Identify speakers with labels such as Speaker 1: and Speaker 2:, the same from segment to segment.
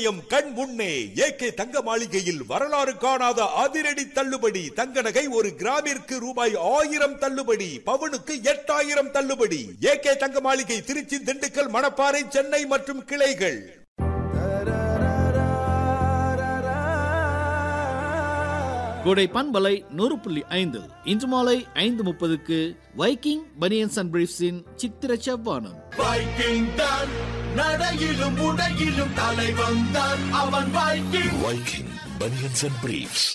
Speaker 1: அதிசயம் கண் முன்னே ஏகே தங்க மாளிகையில் வரலாறு காணாத அதிரடி தள்ளுபடி தங்க நகை ஒரு கிராமிற்கு ரூபாய் ஆயிரம் தள்ளுபடி பவுனுக்கு எட்டாயிரம் தள்ளுபடி ஏகே தங்க மாளிகை திருச்சி திண்டுக்கல் மணப்பாறை சென்னை மற்றும் கிளைகள்
Speaker 2: கோடை பண்பலை நூறு புள்ளி ஐந்து இன்று மாலை ஐந்து முப்பதுக்கு வைக்கிங் பனியன்ஸ் அண்ட் பிரீஃப்ஸின் சித்திர செவ்வானம்
Speaker 3: வைக்கிங் தான் நடையிலும் உடையிலும் தலைவன் தான் அவன் Viking
Speaker 4: Viking Bunions and Briefs.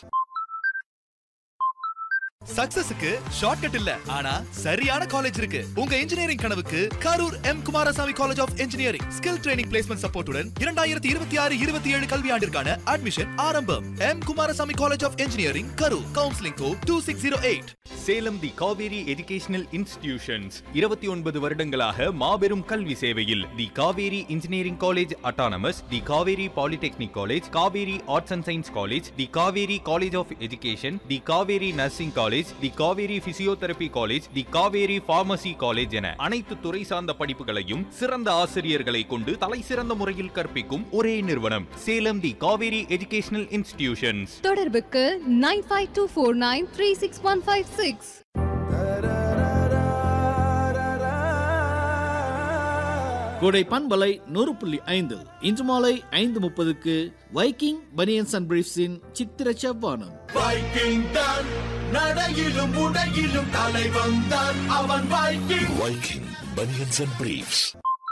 Speaker 5: சக்சஸுக்கு shortcut இல்ல ஆனா சரியான காலேஜ் இருக்கு உங்க இன்ஜினியரிங் கனவுக்கு Karur M Kumaraswamy college of engineering skill training placement சப்போர்ட்டுடன் இரண்டாயிரத்தி இருபத்தி ஆறு இருபத்தி ஏழு கல்வியாண்டிற்கான அட்மிஷன் ஆரம்பம் M Kumaraswamy college of engineering Karur counselling go two six zero eight
Speaker 6: Salem the Kaveri educational institutions இருபத்தி ஒன்பது வருடங்களாக மாபெரும் கல்வி சேவையில் தி Kaveri engineering college autonomous the Kaveri polytechnic college Kaveri arts and science college the Kaveri college of education the Kaveri nursing college the Kaveri physiotherapy college the Kaveri pharmacy college என அனைத்து துறை சார்ந்த படிப்புகளையும் சிறந்த ஆசிரியர்களை கொண்டு தலை சிறந்த முறையில் கற்பிக்கும் ஒரே நிறுவனம் Salem the Kaveri educational institutions
Speaker 7: தொடர்புக்கு nine five two four nine three six one five six
Speaker 2: Kodai பண்பலை நூறு புள்ளி ஐந்து இன்று மாலை ஐந்து முப்பதுக்கு வைக்கிங் பனியன்ஸ் அண்ட் பிரீஃப்ஸின் சித்திர செவ்வானம்
Speaker 3: வைக்கிங் தான் நடையிலும் உடையிலும் தலைவன் தான் அவன் Viking
Speaker 4: Viking Bunions and Briefs.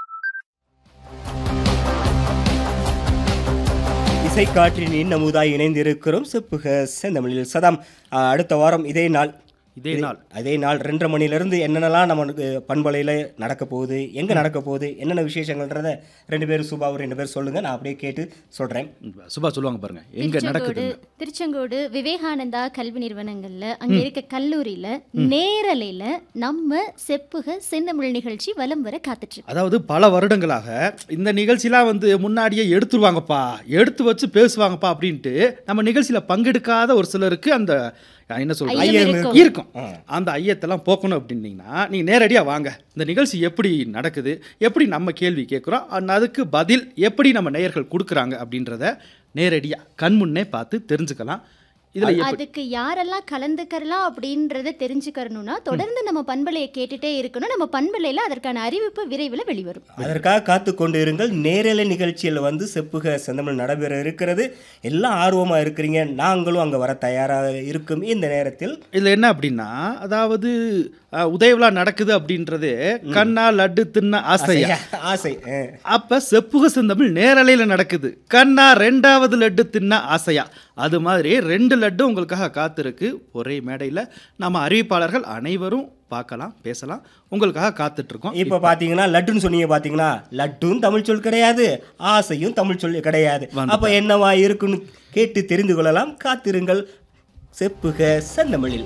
Speaker 8: இசைக்காற்றின் இன்னமுதாய் இணைந்திருக்கிறோம் செப்புக செந்தமிழில் சதாம் ஆ, அடுத்த வாரம் இதே நாள்
Speaker 2: இதே நாள்
Speaker 8: அதே நாள் ரெண்டரை மணிலேருந்து என்னென்னலாம் நமக்கு பண்பலையில் நடக்க போகுது எங்கே நடக்க போகுது என்னென்ன விசேஷங்கள்ன்றத ரெண்டு பேரும் சுபாவும் ரெண்டு பேரும் சொல்லுங்கள் நான் அப்படியே கேட்டு சொல்கிறேன்
Speaker 2: சுபா சொல்லுவாங்க பாருங்க எங்க
Speaker 9: திருச்செங்கோடு
Speaker 2: நடக்குது
Speaker 9: திருச்செங்கோடு விவேகானந்தா கல்வி நிறுவனங்கள்ல அங்க இருக்க கல்லூரியில நேரலையில நம்ம செப்புக செந்தமிழ் நிகழ்ச்சி வலம் வர காத்துட்டு இருக்கு
Speaker 10: அதாவது பல வருடங்களாக இந்த நிகழ்ச்சிலாம் வந்து முன்னாடியே எடுத்துருவாங்கப்பா எடுத்து வச்சு பேசுவாங்கப்பா அப்படின்ட்டு நம்ம நிகழ்ச்சியில் பங்கெடுக்காத ஒரு சிலருக்கு அந்த என்ன சொல்றது
Speaker 9: ஐயம் இருக்கும்.
Speaker 10: இருக்கும் அந்த ஐயத்தெல்லாம் போக்கணும் அப்படின்னீங்கன்னா நீங்கள் நேரடியாக வாங்க இந்த நிகழ்ச்சி எப்படி நடக்குது எப்படி நம்ம கேள்வி கேட்குறோம் அதுக்கு பதில் எப்படி நம்ம நேயர்கள் கொடுக்குறாங்க அப்படின்றத நேரடியாக கண்முன்னே பார்த்து தெரிஞ்சுக்கலாம் இதில் எப்படி
Speaker 9: அதுக்கு யாரெல்லாம் கலந்துக்கலாம் அப்படின்றத தெரிஞ்சுக்கறணும்னா தொடர்ந்து நம்ம பண்பலையை கேட்டுட்டே இருக்கணும் நம்ம பண்பலையில அதற்கான அறிவிப்பு விரைவில் வெளிவரும்
Speaker 8: அதற்காக காத்து கொண்டு இருங்கள் நேரலை நிகழ்ச்சியில் வந்து செப்புக செந்தமிழ் நடைபெற இருக்கிறது எல்லாம் ஆர்வமாக இருக்கிறீங்க நாங்களும் அங்கே வர தயாராக இருக்கும் இந்த நேரத்தில்
Speaker 10: இதில் என்ன அப்படின்னா அதாவது அஹ், உதயவிழா நடக்குது அப்படின்றது கண்ணா லட்டு தின்ன ஆசையா
Speaker 8: ஆசை ஆ.
Speaker 10: அப்ப செப்புக செந்தமிழ் நேரலையில் நடக்குது கண்ணா ரெண்டாவது லட்டு தின்ன ஆசையா அது மாதிரி ரெண்டு லட்டு உங்களுக்காக காத்திருக்கு ஒரே மேடையில் நம்ம அறிவிப்பாளர்கள் அனைவரும் பார்க்கலாம் பேசலாம் உங்களுக்காக காத்துட்டு இருக்கோம்
Speaker 8: இப்போ பார்த்தீங்கன்னா லட்டுன்னு சொன்னீங்க பார்த்தீங்கன்னா லட்டும் தமிழ் சொல் கிடையாது ஆசையும் தமிழ் சொல் கிடையாது
Speaker 10: வந்துட்டா.
Speaker 8: அப்போ என்னவா இருக்குன்னு கேட்டு தெரிந்து கொள்ளலாம் காத்திருங்கள் செப்புக செந்தமிழில்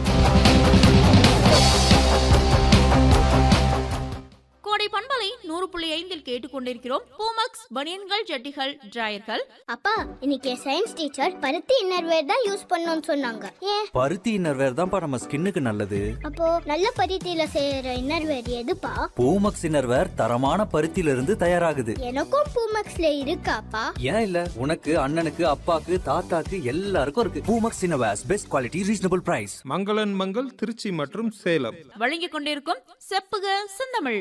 Speaker 11: கோடை பண்பலை நூறு புள்ளி ஐந்தில் கேட்டுக்கொண்டிருக்கிறோம் பூமக்ஸ் பனியன்கள் ஜட்டிகள் டிராயர்கள்
Speaker 12: அப்பா இன்னைக்கு சயின்ஸ் டீச்சர் பருத்தி இன்னர்வேர் தான் யூஸ் பண்ணணும்னு சொன்னாங்க ஏன்
Speaker 13: பருத்தி இன்னர்வேர் தான்ப்பா நம்ம ஸ்கின்னுக்கு நல்லது
Speaker 12: அப்போ நல்ல பருத்தியில செய்யற இன்னர்வேர் எதுப்பா
Speaker 13: பூமக்ஸ் இன்னர்வேர் தரமான பருத்தியில இருந்து தயாராகுது
Speaker 12: எனக்கும் பூமக்ஸ்ல இருக்காப்பா
Speaker 13: ஏன் இல்ல உனக்கு அண்ணனுக்கு அப்பாக்கு தாத்தாக்கு எல்லாருக்கும் இருக்கு Poomex innerwears best quality reasonable price
Speaker 14: மங்களன் மங்கள் திருச்சி மற்றும் சேலம்
Speaker 11: வழங்கிக் கொண்டிருக்கும் செப்புக செந்தமிழ்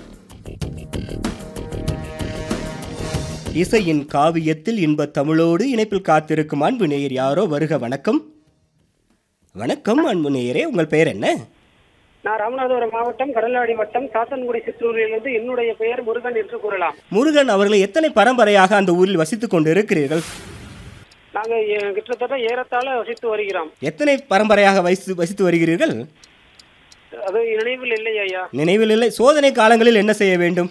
Speaker 8: இசையின் காவியத்தில் இன்பத் தமிழோடு இணைப்பில் காத்திருக்கும் அன்பு நேயர் யாரோ வருக வணக்கம் வணக்கம் அன்பு நேயரே உங்கள் பெயர் என்ன
Speaker 15: நான் ராமநாதபுரம் மாவட்டம் கடலாடி வட்டம் சாத்தன்குடி சிற்றூரிலிருந்து என்னுடைய பெயர் முருகன் என்று கூறலாம்
Speaker 8: முருகன் அவர்களை எத்தனை பரம்பரையாக அந்த ஊரில் வசித்துக் கொண்டு இருக்கிறீர்கள்
Speaker 15: நாங்க எ- கிட்டத்தட்ட ஏறத்தாழ வசித்து வருகிறோம்
Speaker 8: எத்தனை பரம்பரையாக வசித்து வசித்து வருகிறீர்கள்
Speaker 15: அது நினைவில் இல்லை ஐயா
Speaker 8: நினைவில் இல்லை சோதனை காலங்களில் என்ன செய்ய வேண்டும்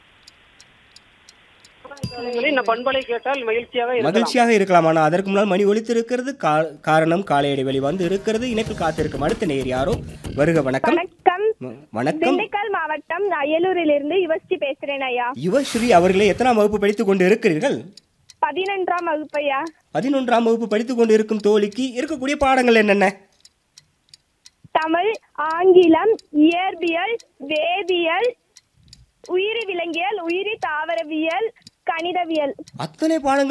Speaker 15: இந்த பண்பலை கேட்டால் மகிழ்ச்சியாக இருக்கலாம்.
Speaker 8: மகிழ்ச்சியாக இருக்கலாம் ஆனால் அதற்கு முன்னால் மணி ஒலித்திருக்கிறது கா- காரணம் காலை இடைவெளி வந்து இருக்கிறது இணைப்பில் காத்திருக்கும் அடுத்த நேர் யாரோ வருக வணக்கம்
Speaker 16: வணக்கம்
Speaker 8: வ- வணக்கம்
Speaker 16: திண்டுக்கல் மாவட்டம் அயலூரிலிருந்து யுவஸ்ரீ பேசுறேன் ஐயா
Speaker 8: யுவஸ்ரீ அவர்களே எத்தனாம் வகுப்பு படித்துக் கொண்டு இருக்கிறீர்கள்
Speaker 16: பதினொன்றாம் வகுப்பு ஐயா
Speaker 8: பதினொன்றாம் வகுப்பு படித்துக் கொண்டு இருக்கும் தோழிக்கு இருக்கக்கூடிய பாடங்கள் என்னென்ன
Speaker 16: தமிழ் ஆங்கிலம் இயற்பியல் வேதியியல் உயிரி விலங்கியல் உயிரி தாவரவியல் கணிதவியல்
Speaker 8: அத்தனை பாடங்கள்